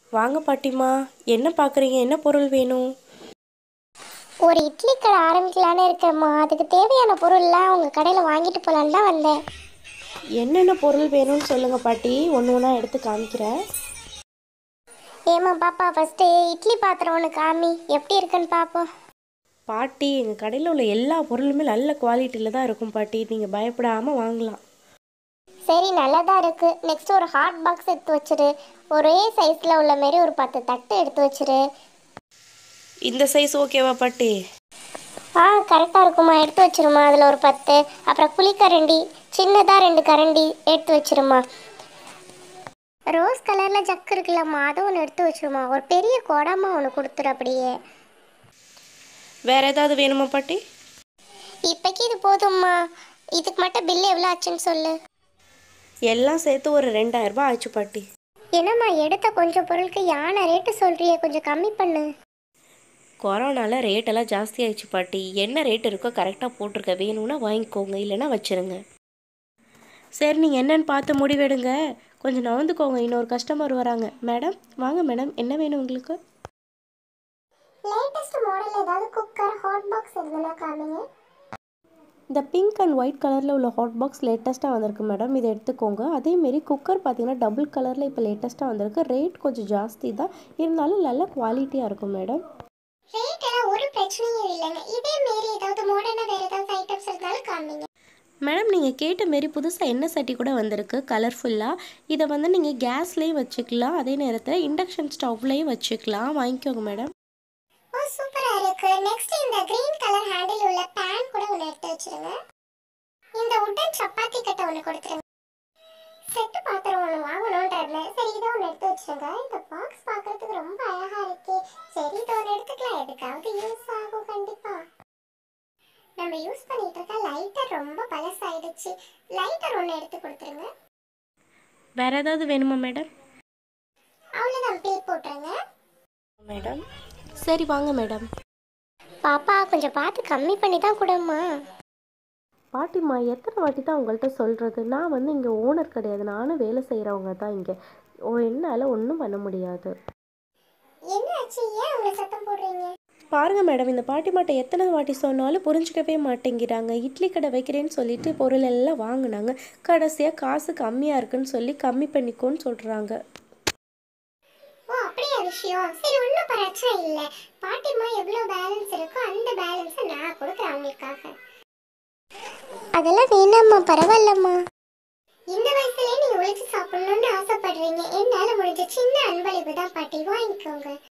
வாங்க பாட்டிமா என்ன பார்க்குறீங்க என்ன பொருள் வேணும் ஒரு இட்லி கடை ஆரம்பிக்கலான்னு இருக்கேம்மா அதுக்கு தேவையான பொருள்லாம் உங்கள் கடையில் வாங்கிட்டு போகலான்னு தான் வந்தேன் என்னென்ன பொருள் வேணும்னு சொல்லுங்கள் பாட்டி ஒன்று ஒன்றா எடுத்து காமிக்கிறேன் ஏம்மா பாப்பா ஃபஸ்ட்டு இட்லி பாத்திரம் ஒன்று காமி எப்படி இருக்குன்னு பார்ப்போம் பாட்டி எங்கள் கடையில் உள்ள எல்லா பொருளுமே நல்ல குவாலிட்டியில் தான் இருக்கும் பாட்டி நீங்கள் பயப்படாமல் வாங்கலாம் சரி நல்லதா இருக்கு நெக்ஸ்ட் ஒரு ஹாட் பாக்ஸ் எடுத்து வச்சிரு ஒரே சைஸில் உள்ள மாரி ஒரு பத்து தட்டு எடுத்து வச்சிரு இந்த சைஸ் ஓகேவா பாட்டி ஆ கரெக்டாக இருக்குமா எடுத்து வச்சிருமா அதில் ஒரு பத்து அப்புறம் புளிக்கரண்டி சின்னதாக ரெண்டு கரண்டி எடுத்து வச்சிருமா ரோஸ் கலரில் ஜக்கு இருக்குல்லம்மா அதுவும் ஒன்று எடுத்து வச்சிருமா ஒரு பெரிய குடமா ஒன்று கொடுத்துரு அப்படியே வேற ஏதாவது வேணுமா பாட்டி இப்போக்கி இது போதும்மா இதுக்கு மட்டும் பில்லு எவ்வளோ ஆச்சுன்னு சொல்லு எல்லாம் சேர்த்து ஒரு ரெண்டாயிரம் ரூபாய் ஆச்சு பாட்டி என்னம்மா எடுத்த கொஞ்சம் பொருளுக்கு யானை ரேட்டு சொல்கிறியே கொஞ்சம் கம்மி பண்ணு கொரோனாவில் ரேட்டெல்லாம் ஜாஸ்தி ஆயிடுச்சு பாட்டி என்ன ரேட் இருக்கோ கரெக்டாக போட்டிருக்க வேணும்னா வாங்கிக்கோங்க இல்லைன்னா வச்சிருங்க சரி நீங்கள் என்னன்னு பார்த்து முடிவெடுங்க கொஞ்சம் நவந்துக்கோங்க இன்னொரு கஸ்டமர் வராங்க மேடம் வாங்க மேடம் என்ன வேணும் உங்களுக்கு லேட்டஸ்ட் மாடல் ஏதாவது குக்கர் ஹாட் பாக்ஸ் எதுனா காமிங்க இந்த பிங்க் அண்ட் ஒயிட் கலரில் உள்ள ஹாட் பாக்ஸ் லேட்டஸ்ட்டாக வந்திருக்கு மேடம் இதை எடுத்துக்கோங்க அதேமாரி குக்கர் பார்த்தீங்கன்னா டபுள் கலரில் இப்போ லேட்டஸ்ட்டாக வந்திருக்கு ரேட் கொஞ்சம் ஜாஸ்தி தான் இருந்தாலும் நல்ல குவாலிட்டியாக இருக்கும் மேடம் ரேட் எல்லாம் ஒரு பிரச்சனையும் இல்லைங்க இதே மாரி ஏதாவது மாடர்னா வேற ஏதாவது ஐட்டம்ஸ் இருந்தாலும் காமிங்க மேடம் நீங்கள் கேட்ட மாரி புதுசாக எண்ணெய் சட்டி கூட வந்திருக்கு கலர்ஃபுல்லாக இதை வந்து நீங்கள் கேஸ்லேயும் வச்சுக்கலாம் அதே நேரத்தில் இண்டக்ஷன் ஸ்டவ்லேயும் வச்சுக்கலாம் வாங்கிக்கோங்க மேடம் ஓ சூப்பரா இருக்கு நெக்ஸ்ட் இந்த கிரீன் கலர் ஹேண்டில் உள்ள பேன் கூட ஒன்று எடுத்து வச்சிருங்க இந்த உட்டன் சப்பாத்தி கட்டை ஒன்று கொடுத்துருங்க செட்டு பாத்திரம் ஒன்று வாங்கணும்ன்றதுல சரி இதை ஒன்று எடுத்து வச்சிருங்க இந்த பாக்ஸ் பார்க்கறதுக்கு ரொம்ப அழகா இருக்கு சரி இதை ஒன்று எடுத்துக்கலாம் எதுக்காவது யூஸ் ஆகும் கண்டிப்பா நம்ம யூஸ் பண்ணிட்டு இருக்க லைட்டர் ரொம்ப பழசாயிடுச்சு லைட்டர் ஒன்று எடுத்து கொடுத்துருங்க வேறு ஏதாவது வேணுமா மேடம் அவ்வளோதான் பில் போட்டுருங்க மேடம் சரி வாங்க மேடம் பாப்பா கொஞ்சம் பார்த்து கம்மி பண்ணி தான் கொடும்மா பாட்டிம்மா எத்தனை வாட்டி தான் உங்கள்கிட்ட சொல்கிறது நான் வந்து இங்கே ஓனர் கிடையாது நானும் வேலை செய்கிறவங்க தான் இங்கே ஓ என்னால் ஒன்றும் பண்ண முடியாது என்ன ஆச்சு ஏன் அவங்க சத்தம் போடுறீங்க பாருங்க மேடம் இந்த பாட்டி மாட்டை எத்தனை வாட்டி சொன்னாலும் புரிஞ்சுக்கவே மாட்டேங்கிறாங்க இட்லி கடை வைக்கிறேன்னு சொல்லிட்டு பொருள் எல்லாம் வாங்கினாங்க கடைசியாக காசு கம்மியாக இருக்குன்னு சொல்லி கம்மி பண்ணிக்கோன்னு சொல்கிறாங்க ஓ அப்படியா விஷயம் சரி ஒன்றும் பிரச்சனை இல்லை பாட்டிம்மா எவ்வளோ பேலன்ஸ் இருக்கோ அந்த பேலன்ஸை நான் கொடுக்குறேன் அவங்களுக்காக அதெல்லாம் வேணாம்மா பரவாயில்லம்மா இந்த வயசுலயே நீங்க உழைச்சு சாப்பிடணும்னு ஆசைப்படுறீங்க என்னால முடிஞ்ச சின்ன அன்பளிப்பு தான் பாட்டி வாங்கிக்கோங்க